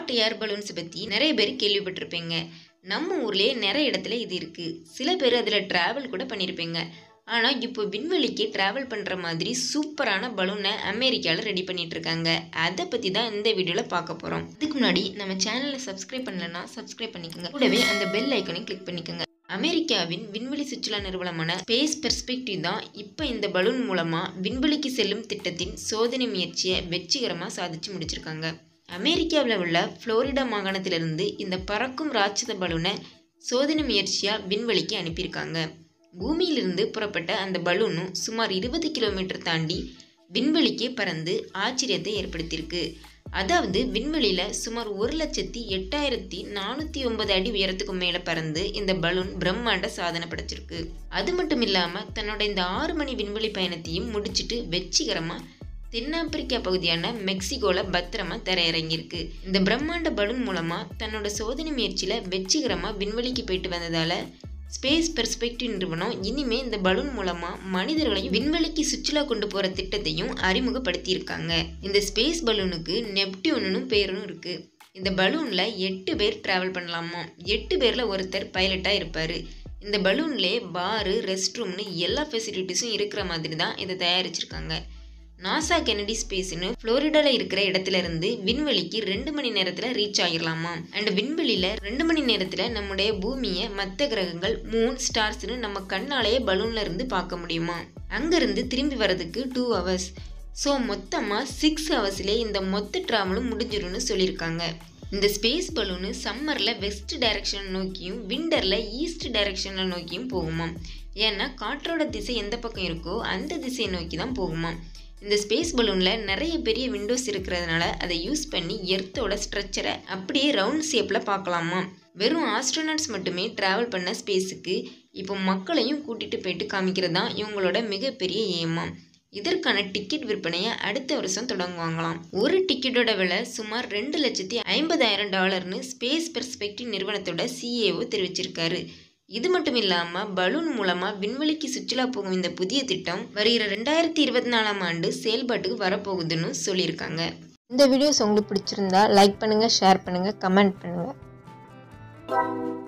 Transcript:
hot air balloons பற்றி நிறைய பேர் கேள்விப்பட்டிருப்பீங்க நம்ம ஊர்லேயே நிறைய இடத்துல இது இருக்குது சில பேர் அதில் ட்ராவல் கூட பண்ணியிருப்பீங்க ஆனால் இப்போ விண்வெளிக்கு ட்ராவல் பண்ணுற மாதிரி சூப்பரான பலூனை அமெரிக்காவில் ரெடி பண்ணிட்டு இருக்காங்க அதை பற்றி தான் இந்த வீடியோவில் பார்க்க போகிறோம் இதுக்கு முன்னாடி நம்ம சேனலை சப்ஸ்கிரைப் பண்ணலன்னா சப்ஸ்கிரைப் பண்ணிக்கோங்க கூடவே அந்த பெல் ஐக்கனையும் கிளிக் பண்ணிக்கோங்க அமெரிக்காவின் விண்வெளி சுற்றுலா நிறுவனமான ஸ்பேஸ் பெர்ஸ்பெக்டிவ் தான் இப்போ இந்த பலூன் மூலமாக விண்வெளிக்கு செல்லும் திட்டத்தின் சோதனை முயற்சியை வெற்றிகரமாக சாதிச்சு முடிச்சிருக்காங்க அமெரிக்காவில் உள்ள புளோரிடா மாகாணத்திலிருந்து இந்த பறக்கும் ராட்சத பலூனை சோதனை முயற்சியாக விண்வெளிக்கு அனுப்பியிருக்காங்க பூமியிலிருந்து புறப்பட்ட அந்த பலூனும் சுமார் இருபது கிலோமீட்டர் தாண்டி விண்வெளிக்கு பறந்து ஆச்சரியத்தை ஏற்படுத்தியிருக்கு அதாவது விண்வெளியில் சுமார் ஒரு லட்சத்தி எட்டாயிரத்தி நானூற்றி ஒன்பது அடி உயரத்துக்கு மேலே பறந்து இந்த பலூன் பிரம்மாண்ட சாதனை படைச்சிருக்கு அது மட்டும் இல்லாமல் தன்னோட இந்த ஆறு மணி விண்வெளி பயணத்தையும் முடிச்சிட்டு வெற்றிகரமாக தென்னாப்பிரிக்கா பகுதியான மெக்சிகோவில் பத்திரமா தரையிறங்கியிருக்கு இந்த பிரம்மாண்ட பலூன் மூலமாக தன்னோட சோதனை முயற்சியில் வெற்றிகரமாக விண்வெளிக்கு போயிட்டு வந்ததால் ஸ்பேஸ் பெர்ஸ்பெக்டிவ் நிறுவனம் இனிமே இந்த பலூன் மூலமா மனிதர்களையும் விண்வெளிக்கு சுற்றுலா கொண்டு போற திட்டத்தையும் அறிமுகப்படுத்தியிருக்காங்க இந்த ஸ்பேஸ் பலூனுக்கு நெப்டியூன்னு பேரும் இருக்கு இந்த பலூன்ல எட்டு பேர் டிராவல் பண்ணலாமா எட்டு பேர்ல ஒருத்தர் பைலட்டா இருப்பாரு இந்த பலூன்லே பாரு ரெஸ்ட் ரூம்னு எல்லா ஃபெசிலிட்டிஸும் இருக்கிற மாதிரி தான் இதை தயாரிச்சிருக்காங்க நாசா கெனடி ஸ்பேஸ்னு ஃப்ளோரிடாவில் இருக்கிற இடத்துல இருந்து விண்வெளிக்கு ரெண்டு மணி நேரத்தில் ரீச் ஆகிடலாமா அண்ட் விண்வெளியில் ரெண்டு மணி நேரத்தில் நம்முடைய பூமியை மற்ற கிரகங்கள் மூன் ஸ்டார்ஸ்னு நம்ம கண்ணாலேயே பலூன்ல இருந்து பார்க்க முடியுமா அங்கேருந்து திரும்பி வர்றதுக்கு டூ ஹவர்ஸ் ஸோ மொத்தமாக சிக்ஸ் ஹவர்ஸ்லேயே இந்த மொத்த ட்ராவலும் முடிஞ்சிரும்னு சொல்லியிருக்காங்க இந்த ஸ்பேஸ் பலூனு சம்மரில் வெஸ்ட் டைரக்ஷன் நோக்கியும் விண்டரில் ஈஸ்ட் டைரக்ஷனில் நோக்கியும் போகுமாம் ஏன்னா காற்றோட திசை எந்த பக்கம் இருக்கோ அந்த திசையை நோக்கி தான் போகுமாம் இந்த ஸ்பேஸ் பலூனில் நிறைய பெரிய விண்டோஸ் இருக்கிறதுனால அதை யூஸ் பண்ணி எர்த்தோட ஸ்ட்ரக்சரை அப்படியே ரவுண்ட் ஷேப்பில் பார்க்கலாமா வெறும் ஆஸ்ட்ரோனட்ஸ் மட்டுமே ட்ராவல் பண்ண ஸ்பேஸுக்கு இப்போ மக்களையும் கூட்டிகிட்டு போயிட்டு காமிக்கிறது தான் இவங்களோட மிகப்பெரிய ஏமாம் இதற்கான டிக்கெட் விற்பனையை அடுத்த வருஷம் தொடங்குவாங்களாம் ஒரு டிக்கெட்டோட விலை சுமார் ரெண்டு லட்சத்தி ஐம்பதாயிரம் டாலர்னு ஸ்பேஸ் பெர்ஸ்பெக்டிவ் நிறுவனத்தோட சிஏஓ தெரிவிச்சிருக்காரு இது மட்டும் இல்லாமல் பலூன் மூலமாக விண்வெளிக்கு சுற்றுலா போகும் இந்த புதிய திட்டம் வருகிற ரெண்டாயிரத்தி இருபத்தி நாலாம் ஆண்டு செயல்பாட்டுக்கு வரப்போகுதுன்னு சொல்லியிருக்காங்க இந்த வீடியோஸ் உங்களுக்கு பிடிச்சிருந்தா லைக் பண்ணுங்கள் ஷேர் பண்ணுங்கள் கமெண்ட் பண்ணுங்கள்